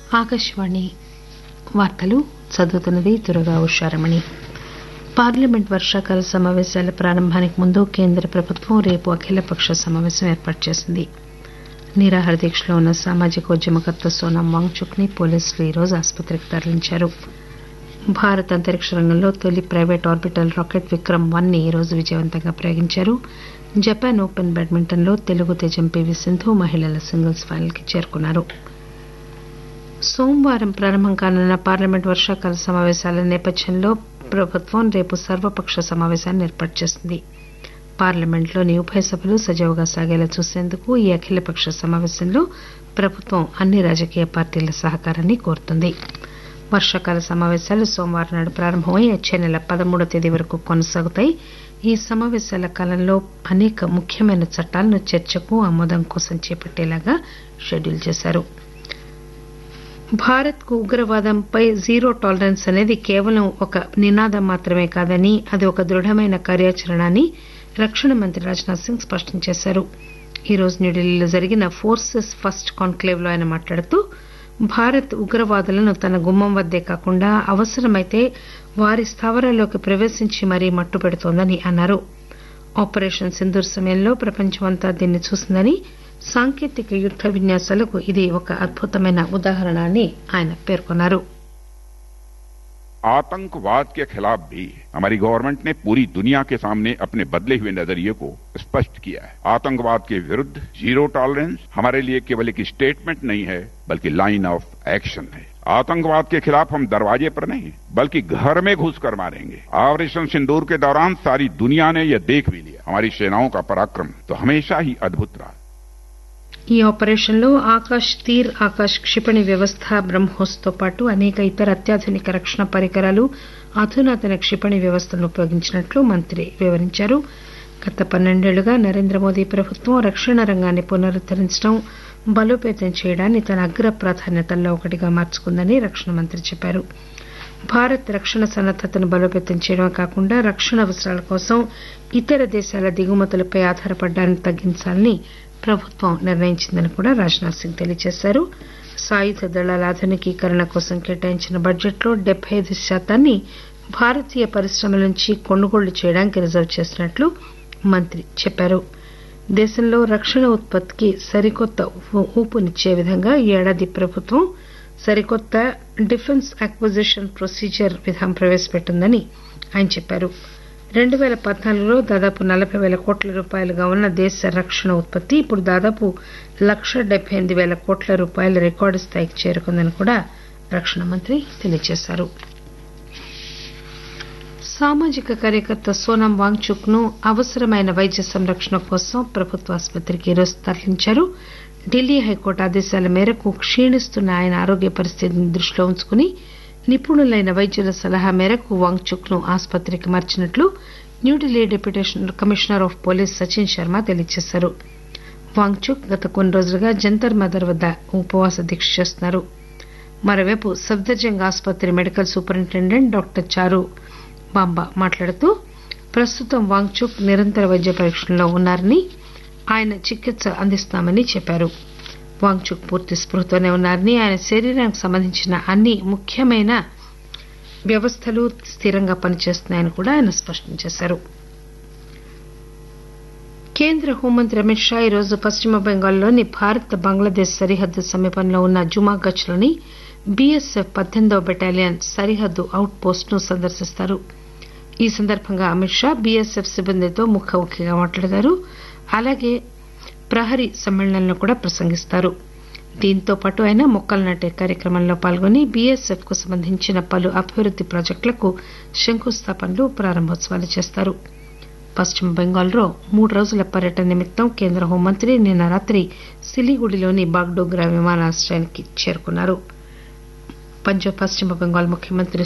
ఆకాశవాణి వార్తలు చదువుతున్నది దుర్గా ఉషారమణి పార్లమెంట్ వర్షాకాల సమావేశాల ప్రారంభానికి ముందు కేంద్ర ప్రభుత్వం రేపు అఖిలపక్ష సమావేశం ఏర్పాటు చేసింది నిరాహార దీక్షలో ఉన్న సామాజిక ఉద్యమకర్త సోనం వాంగ్చుక్ ని పోలీసులు ఈరోజు ఆసుపత్రికి తరలించారు భారత్ అంతరిక్ష రంగంలో తొలి private orbital rocket Vikram one ని ఈరోజు విజయవంతంగా ప్రయోగించారు జపాన్ ఓపెన్ బ్యాడ్మింటన్ లో తెలుగు తేజం పీవీ సింధు మహిళల సింగిల్స్ ఫైనల్ కి చేరుకున్నారు సోమవారం ప్రారంభం కానున్న పార్లమెంట్ వర్షాకాల సమావేశాల నేపథ్యంలో ప్రభుత్వం రేపు సర్వపక్ష సమావేశాన్ని ఏర్పాటు చేసింది పార్లమెంట్లోని ఉభయ సభలు సజావుగా సాగేలా చూసేందుకు ఈ అఖిలపక్ష సమావేశంలో ప్రభుత్వం అన్ని రాజకీయ పార్టీల సహకారాన్ని కోరుతుంది వర్షాకాల సమావేశాలు సోమవారం నాడు ప్రారంభమై వచ్చే నెల పదమూడవ తేదీ వరకు కొనసాగుతాయి ఈ సమావేశాల కాలంలో అనేక ముఖ్యమైన చట్టాలను చర్చకు ఆమోదం కోసం చేపట్టేలాగా షెడ్యూల్ చేశారు భారత్ కు ఉగ్రవాదంపై జీరో టాలరెన్స్ అనేది కేవలం ఒక నినాదం మాత్రమే కాదని అది ఒక దృఢమైన కార్యాచరణ అని రక్షణ మంత్రి రాజ్నాథ్ సింగ్ స్పష్టం చేశారు ఈరోజు న్యూఢిల్లీలో జరిగిన ఫోర్సెస్ ఫస్ట్ కాన్క్లేవ్ లో ఆయన మాట్లాడుతూ భారత్ ఉగ్రవాదులను తన గుమ్మం వద్దే కాకుండా అవసరమైతే వారి స్థావరాల్లోకి ప్రవేశించి మరీ మట్టుపెడుతోందని అన్నారు ఆపరేషన్ సింధూర్ సమయంలో ప్రపంచమంతా దీన్ని చూసిందని సాంకేతిక యుద్ద విన్యాసాలకు ఇది ఒక అద్భుతమైన ఉదాహరణ అని ఆయన పేర్కొన్నారు आतंकवाद के खिलाफ भी हमारी गवर्नमेंट ने पूरी दुनिया के सामने अपने बदले हुए नजरिए को स्पष्ट किया है आतंकवाद के विरुद्ध जीरो टॉलरेंस हमारे लिए केवल एक स्टेटमेंट नहीं है बल्कि लाइन ऑफ एक्शन है आतंकवाद के खिलाफ हम दरवाजे पर नहीं बल्कि घर में घुसकर मारेंगे ऑपरेशन सिंदूर के दौरान सारी दुनिया ने यह देख भी लिया हमारी सेनाओं का पराक्रम तो हमेशा ही अद्भुत रहा ఈ ఆపరేషన్లో ఆకాశ్ తీర్ ఆకాశ్ క్షిపణి వ్యవస్థ బ్రహ్మోస్ తో పాటు అనేక ఇతర అత్యాధునిక రక్షణ పరికరాలు అధునాతన క్షిపణి వ్యవస్థలను ఉపయోగించినట్లు మంత్రి వివరించారు గత పన్నెండేళ్లుగా నరేంద్ర మోదీ ప్రభుత్వం రక్షణ రంగాన్ని పునరుద్దరించడం బలోపేతం చేయడాన్ని తన అగ్ర ప్రాధాన్యతల్లో ఒకటిగా మార్చుకుందని రక్షణ మంత్రి చెప్పారు భారత్ రక్షణ సన్నద్దతను బలోపేతం చేయడమే కాకుండా రక్షణ అవసరాల కోసం ఇతర దేశాల దిగుమతులపై ఆధారపడడాన్ని తగ్గించాలని ప్రభుత్వం నిర్ణయించిందని కూడా రాజ్నాథ్ సింగ్ తెలియజేశారు సాయుధ దళాల ఆధునికీకరణ కోసం కేటాయించిన బడ్జెట్లో డెబ్బై ఐదు శాతాన్ని భారతీయ పరిశ్రమల నుంచి కొనుగోళ్లు చేయడానికి రిజర్వ్ చేసినట్లు మంత్రి చెప్పారు దేశంలో రక్షణ ఉత్పత్తికి సరికొత్త ఊపునిచ్చే విధంగా ఈ ఏడాది ప్రభుత్వం సరికొత్త డిఫెన్స్ అక్విజిషన్ ప్రొసీజర్ విధానం ప్రవేశపెట్టిందని ఆయన చెప్పారు రెండు పేల పద్నాలుగులో దాదాపు నలభై పేల కోట్ల రూపాయలుగా ఉన్న దేశ రక్షణ ఉత్పత్తి ఇప్పుడు దాదాపు లక్ష డెబ్బై ఎనిమిది పేల కోట్ల రూపాయల రికార్డు స్థాయికి చేరుకుందని కూడా రక్షణ మంత్రి తెలియజేశారు సామాజిక కార్యకర్త సోనం వాంగ్చుక్ ను అవసరమైన వైద్య సంరక్షణ కోసం ప్రభుత్వ ఆసుపత్రికి ఈరోజు తరలించారు ఢిల్లీ హైకోర్టు ఆదేశాల మేరకు క్షీణిస్తున్న ఆయన ఆరోగ్య పరిస్థితిని దృష్టిలో ఉంచుకుని నిపుణులైన వైద్యుల సలహా మేరకు వాంగ్చుక్ ను ఆసుపత్రికి మార్చినట్లు New Delhi deputy commissioner of police Sachin Sharma తెలియజేశారు వాంగ్చుక్ గత కొన్ని రోజులుగా జంతర్ మదర్ వద్ద ఉపవాస దీక్ష చేస్తున్నారు మరోవైపు సఫ్దర్జంగ్ ఆసుపత్రి మెడికల్ సూపరింటెండెంట్ డాక్టర్ చారు బాంబా మాట్లాడుతూ ప్రస్తుతం వాంగ్చుక్ నిరంతర వైద్య పరీక్షల్లో ఉన్నారని ఆయన చికిత్స అందిస్తామని చెప్పారు వాంగ్చుక్ పూర్తి స్పృహతోనే ఉన్నారని ఆయన శరీరానికి సంబంధించిన అన్ని ముఖ్యమైన వ్యవస్థలు స్థిరంగా పనిచేస్తున్నాయని కూడా ఆయన స్పష్టం చేశారు కేంద్ర హోంమంత్రి అమిత్ షా ఈరోజు పశ్చిమ బెంగాల్లోని భారత్ బంగ్లాదేశ్ సరిహద్దు సమీపంలో ఉన్న జుమాగచ్ లోని బీఎస్ఎఫ్ పద్దెనిమిదవ బెటాలియన్ సరిహద్దు అవుట్ పోస్ట్ ను సందర్శిస్తారు ఈ సందర్భంగా అమిత్ షా బీఎస్ఎఫ్ సిబ్బందితో ముఖాముఖిగా మాట్లాడతారు అలాగే ప్రహరీ సమ్మేళనంలో కూడా ప్రసంగిస్తారు దీంతో పాటు ఆయన మొక్కలు నాటే కార్యక్రమంలో పాల్గొని బీఎస్ఎఫ్ కు సంబంధించిన పలు అభివృద్ది ప్రాజెక్టులకు శంకుస్థాపనలు ప్రారంభోత్సవాలు చేస్తారు పశ్చిమ బెంగాల్లో మూడు రోజుల పర్యటన నిమిత్తం కేంద్ర హోంమంత్రి నిన్న రాత్రి సిలిగుడిలోని బాగ్డోగ్రా విమానాశ్రయానికి చేరుకున్నారు పంజాబ్ పశ్చిమ బెంగాల్ ముఖ్యమంత్రి